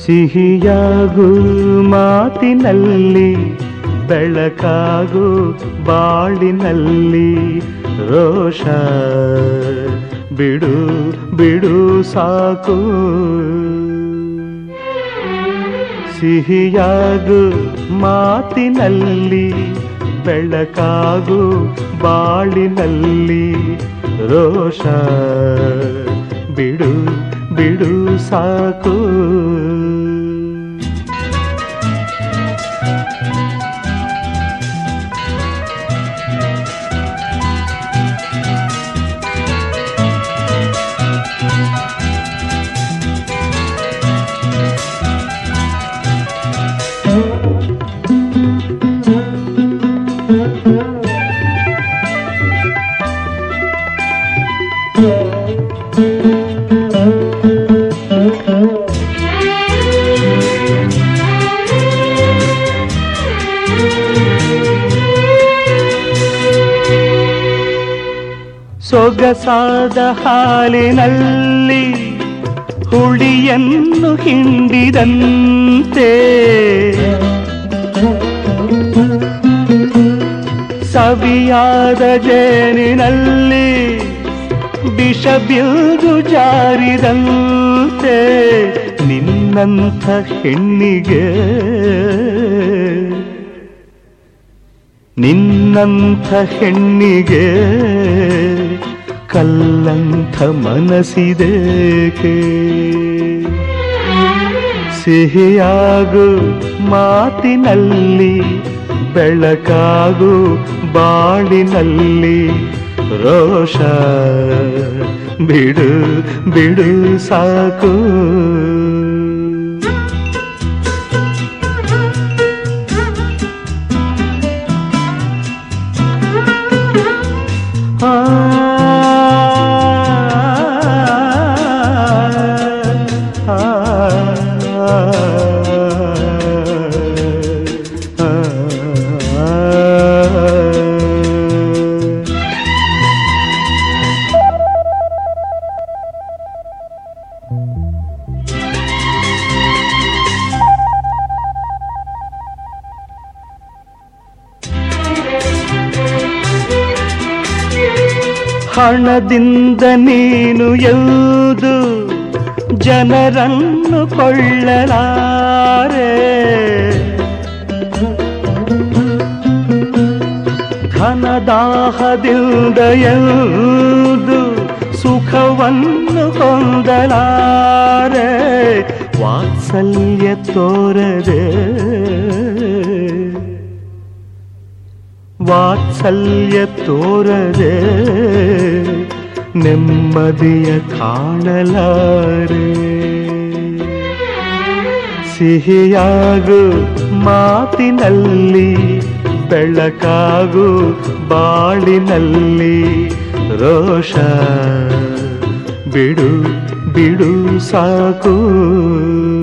ಸಿಹಿಯಾಗು ಮಾತಿನಲ್ಲಿ ಬೆಳಕಾಗು ಬಾಳಿನಲ್ಲಿ ರೋಷ ಬಿಡು ಬಿಡು ಸಾಕು ಸಿಹಿಯಾಗು ಮಾತಿನಲ್ಲಿ ಬೆಳಕಾಗು ಬಾಳಿನಲ್ಲಿ ರೋಷ ಬಿಡು ಬಿಡು ಸಾಕು ಸೊಗಸಾದ ಹಾಲಿನಲ್ಲಿ ಹುಳಿಯನ್ನು ಹಿಂಡಿದಂತೆ ಸವಿಯಾದ ಜೇನಿನಲ್ಲಿ ವಿಷ ಬಿಲ್ದು ಜಾರಿದಂತೆ ನಿನ್ನಂಥ ಹೆಣ್ಣಿಗೆ ನಿನ್ನಂಥ ಹೆಣ್ಣಿಗೆ ಕಲ್ಲಂಥ ಮನಸ್ಸಿದೇಕೆ ಸಿಹಿಯಾಗು ಮಾತಿನಲ್ಲಿ ಬೆಳಕಾಗು ಬಾಳಿನಲ್ಲಿ ರೋಷ ಬಿಡು ಬಿಡು ಸಾಕು ಆ ಹಣದಿಂದ ನೀನು ಎಂದು ಜನರನ್ನು ಕೊಳ್ಳಲಾರೆ ಧನದಾಹದಿಂದ ಎಂದು ಸುಖವನ್ನು ಹೊಂದಲಾರೆ ವಾತ್ಸಲ್ಯ ತೋರದೆ ವಾತ್ಸಲ್ಯ ತೋರದೆ ನೆಮ್ಮದಿಯ ಕಾಣಲಾರೆ ಸಿಹಿಯಾಗು ಮಾತಿನಲ್ಲಿ ಬೆಳಕಾಗು ಬಾಳಿನಲ್ಲಿ ರೋಷ ಬಿಡು ಬಿಡು ಸಾಕು